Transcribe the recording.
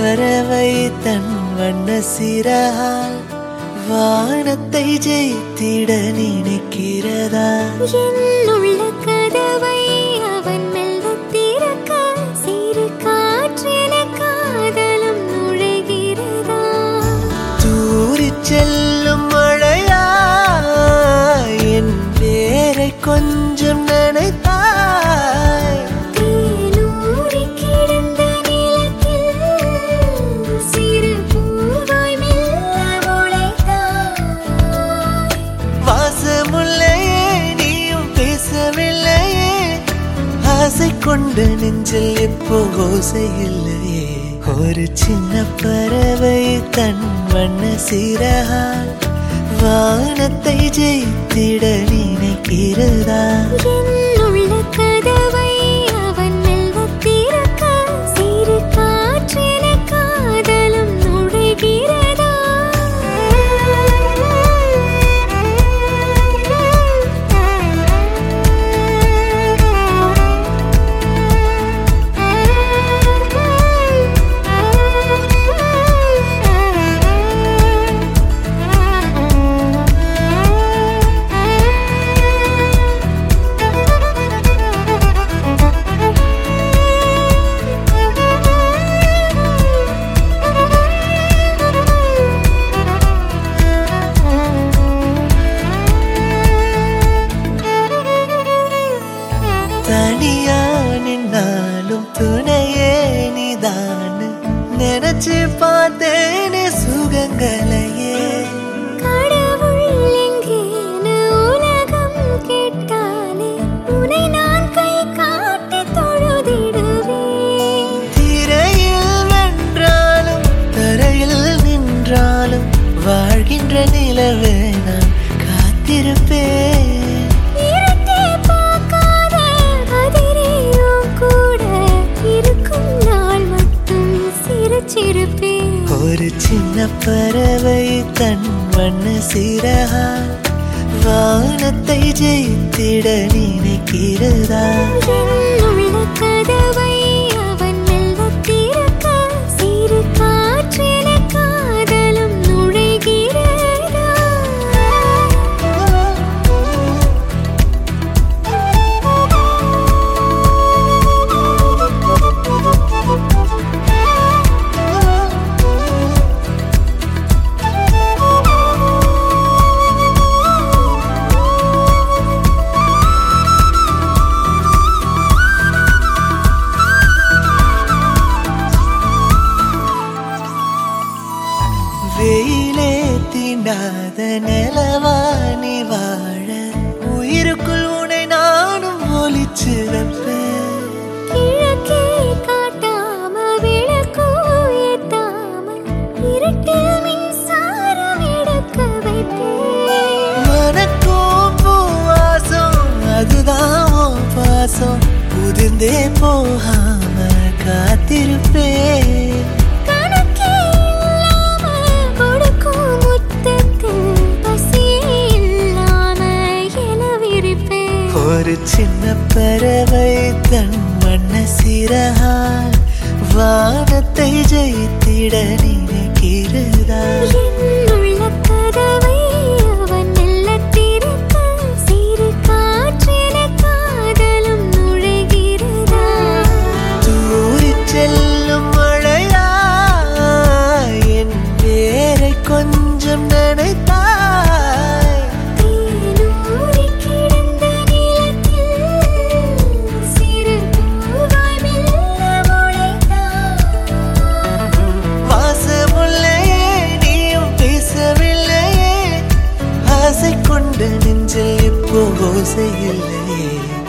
பறவை தன் வண்ண சிறால் வானத்தை ஜெயித்திட நினைக்கிறதா என்னுள்ள கதவை அவன் மெல்ல திறக்க சிறு காற்றென காதலும் நுழைகிறதா தூரிச் செல்லும் மழையா என் பேரை கொஞ்சம் நினைத்தாய் தேனூறி கிடந்த நிலத்தில் சிறு பூவாய் மெல்ல முளைத்தாய் வாசமுல்லையே நீயும் பேசவில்லையே ஆசை கொண்டு நெஞ்சில் எப்போ ஓசை இல்லையே ஒரு சின்ன பறவை தன் வண்ண சிறகால் வானத்தை ஜெயித்திட நினைக்கிறதா என்னுள்ள கதவை அவன் மெல்ல திறக்க சிறு காற்றென காதலும் நுழைகிறதா தனியா நின்னாலும் துணையே நீதான்னு நினைச்சு பார்த்தேனே சுகங்களையே கடவுள் எங்கேன்னு உலகம் கேட்டாலே உன்னை நான் கை காட்டி தொழுதிடுவேன் திரையில் வென்றாலும் தரையில் நின்றாலும் வாழ்கின்ற நிலவே நான் காத்திருப்பேன் இருட்டே பார்க்காத அதிரியும் கூட இருக்கும் நாள் மட்டும் சிரிச்சிருப்பேன் ஒரு சின்ன பறவை தன் வண்ண சிறகா வானத்தை ஜெயித்திட நினைக்கிறதா என்னுள்ள கதவை அவன் மெல்ல திறக்க சிறு காற்றென காதலும் நுழைகிறதா வெயிலே தீண்டாத நிலவாணி வாழ உயிருக்குள் உனை நானும் ஒலிச்சு வைப்பேன் கிழக்கே காட்டாம விளக்கோ ஏத்தாம இருட்டில் மின்சாரம் எடுக்க வைப்பேன் மனக்கும் பூவாசம் அதுதான் உன் பாசம் உதிர்ந்தே போகாம காத்திருப்பேன் கணக்கே இல்லாம கொடுக்கும் முத்தத்தில் பசியே இல்லாம எலவிருப்பேன் ஒரு சின்ன பறவை தன் வண்ண சிறகால் வானத்தை ஜெயித்திட நினைக்கிறதா என்னுள்ள கதவை அவன் மெல்ல திறக்க சிறு காற்றென காதலும் நுழைகிறதா தூரிச் செல்லும் மழையா என் பேரை கொஞ்சம் நினைத்தாய் தேனூறி கிடந்த நிலத்தில் சிறு பூவாய் மெல்ல முளைத்தாய் வாசமுல்லையே நீயும் பேசவில்லையே ஆசை கொண்டு நெஞ்சில் இப்போ ஓசை இல்லையே